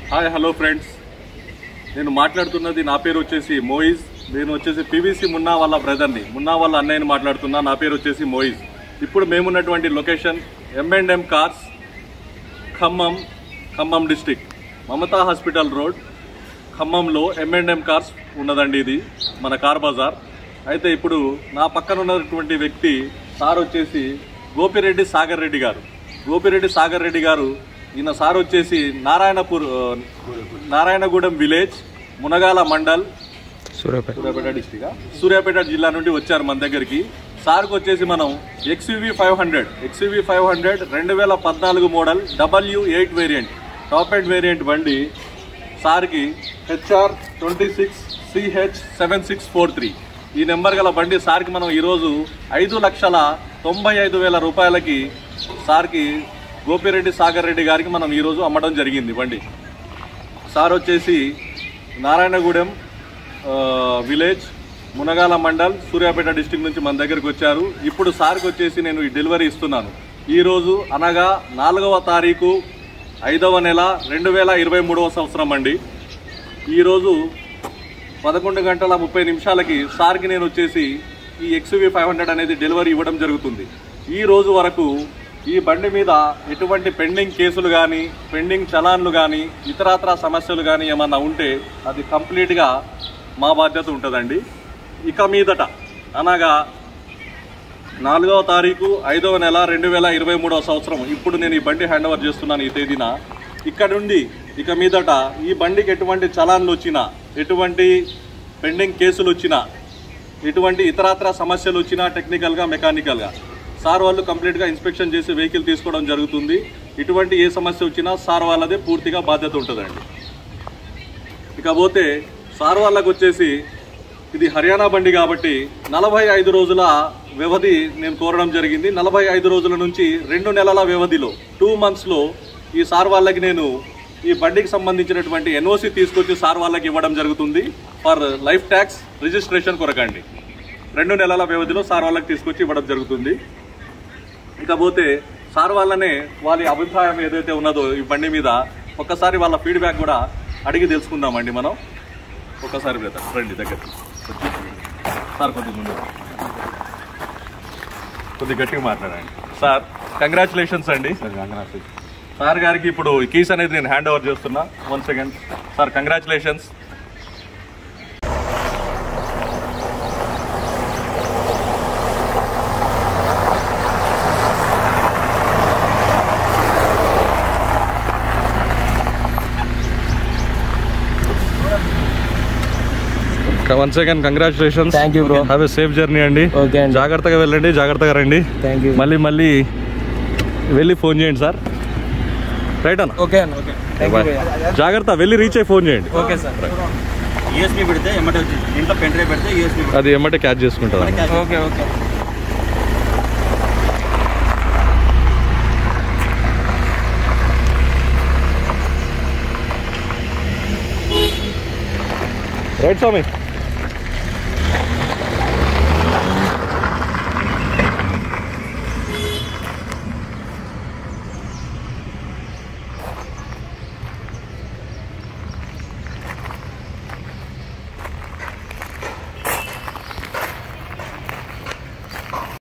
Hi hello friends నేను మాట్లాడుతున్నది నా పేరు వచ్చేసి మోయిజ్ నేను వచ్చేసి పివిసి మున్నా వాళ్ళ బ్రదర్ని మున్నా వాళ్ళ అన్నయ్యని మాట్లాడుతున్నా నా పేరు వచ్చేసి మోయిజ్ ఇప్పుడు మేమున్నటువంటి location M and M cars Khammam Khammam district Mamata hospital road ఖమ్మంలో ఎం అండ్ ఎం కార్స్ ఉన్నదండి ఇది మన కార్ బజార్ అయితే ఇప్పుడు నా పక్కన ఉన్నటువంటి వ్యక్తి సార్ వచ్చేసి గోపిరెడ్డి సాగర్ రెడ్డి గారు గోపిరెడ్డి సాగర్ రెడ్డి గారు ఈయన సార్ వచ్చేసి నారాయణపూర్ ఆ, నారాయణగూడెం విలేజ్ మునగాల మండల్ సూర్యాపేట సూర్యాపేట డిస్టిక్ సూర్యాపేట జిల్లా నుండి వచ్చారు మన దగ్గరికి సార్కి వచ్చేసి మనం XUV five hundred XUV five hundred రెండు వేల పద్నాలుగు model W eight variant top end variant బండి సార్కి HR twenty six CH seven six four three ఈ నెంబర్ గల బండి సార్కి మనం ఈరోజు ఐదు లక్షల తొంభై ఐదు వేల రూపాయలకి సార్కి గోపిరెడ్డి సాగర్ రెడ్డి గారికి మనం ఈరోజు అమ్మడం జరిగింది బండి సార్ వచ్చేసి నారాయణగూడెం ఆ, విలేజ్ మునగాల మండల్ సూర్యాపేట డిస్టిక్ నుంచి మన దగ్గరికి వచ్చారు ఇప్పుడు సార్కి వచ్చేసి నేను ఈ డెలివరీ ఇస్తున్నాను ఈరోజు అనగా నాలుగవ తారీఖు ఐదవ నెల రెండు వేల ఇరవై మూడవ సంవత్సరం అండి ఈరోజు పదకొండు గంటల ముప్పై నిమిషాలకి సార్కి నేను వచ్చేసి ఈ ఎక్స్వీ ఫైవ్ హండ్రెడ్ అనేది డెలివరీ ఇవ్వడం జరుగుతుంది ఈ రోజు వరకు ఈ బండి మీద ఎటువంటి పెండింగ్ కేసులు కానీ పెండింగ్ చలాన్లు కానీ ఇతరత్ర సమస్యలు కానీ ఏమన్నా ఉంటే అది కంప్లీట్గా మా బాధ్యత ఉంటుందండి ఇక మీదట అనగా నాలుగవ తారీఖు ఐదవ నెల రెండు వేల ఇరవై మూడవ సంవత్సరం ఇప్పుడు నేను ఈ బండి హ్యాండ్ ఓవర్ చేస్తున్నాను ఈ తేదీన ఇక్కడ నుండి ఇక మీదట ఈ బండికి ఎటువంటి చలాన్లు వచ్చినా ఎటువంటి పెండింగ్ కేసులు వచ్చినా ఎటువంటి ఇతరత్ర సమస్యలు వచ్చినా టెక్నికల్గా మెకానికల్గా సార్ వాళ్ళు కంప్లీట్గా ఇన్స్పెక్షన్ చేసి వెహికల్ తీసుకోవడం జరుగుతుంది ఇటువంటి ఏ సమస్య వచ్చినా సార్ వాళ్ళదే పూర్తిగా బాధ్యత ఉంటుందండి ఇకపోతే సార్ వాళ్ళకు వచ్చేసి ఇది హర్యానా బండి కాబట్టి నలభై ఐదు రోజుల వ్యవధి నేను కోరడం జరిగింది నలభై ఐదు రోజుల నుంచి రెండు నెలల వ్యవధిలో టూ మంత్స్లో ఈ సార్ వాళ్ళకి నేను ఈ బండికి సంబంధించినటువంటి ఎన్ఓసి తీసుకొచ్చి సార్ వాళ్ళకి ఇవ్వడం జరుగుతుంది ఫర్ లైఫ్ ట్యాక్స్ రిజిస్ట్రేషన్ కొరకండి రెండు నెలల వ్యవధిలో సార్ వాళ్ళకి తీసుకొచ్చి ఇవ్వడం జరుగుతుంది ఇకపోతే సార్ వాళ్ళనే వాళ్ళ అభిప్రాయం ఏదైతే ఉన్నదో ఈ బండి మీద ఒక్కసారి వాళ్ళ ఫీడ్బ్యాక్ కూడా అడిగి తెలుసుకుందామండి మనం ఒక్కసారి బ్రదర్ రండి దగ్గరికి సార్ కొద్దిగా ముందు కొద్దిగా గట్టిగా మాట్లాడండి సార్ కంగ్రాచులేషన్స్ అండి సార్ గారికి ఇప్పుడు ఈ కీస్ అనేది నేను హ్యాండ్ ఓవర్ చేస్తున్నా one second sir congratulations one second congratulations thank you bro have a safe journey అండి ఓకే అండి జాగ్రత్తగా వెళ్ళండి జాగ్రత్తగా రండి థ్యాంక్ యూ మళ్ళీ మళ్ళీ వెళ్ళి ఫోన్ చేయండి సార్ రైట్ అన్న ఓకే అన్న ఓకే థ్యాంక్ యూ భయ్యా. జాగ్రత్త వెళ్ళి రీచ్ అయ్యి ఫోన్ చేయండి ఓకే సార్ యూఎస్బీ పెడితే ఎమ్మటే వచ్చింది దీంట్లో పెన్ డ్రైవ్ పెడితే యూఎస్బీ అది ఏమంటే క్యాచ్ చేసుకుంటుంది ఓకే ఓకే రైట్ స్వామి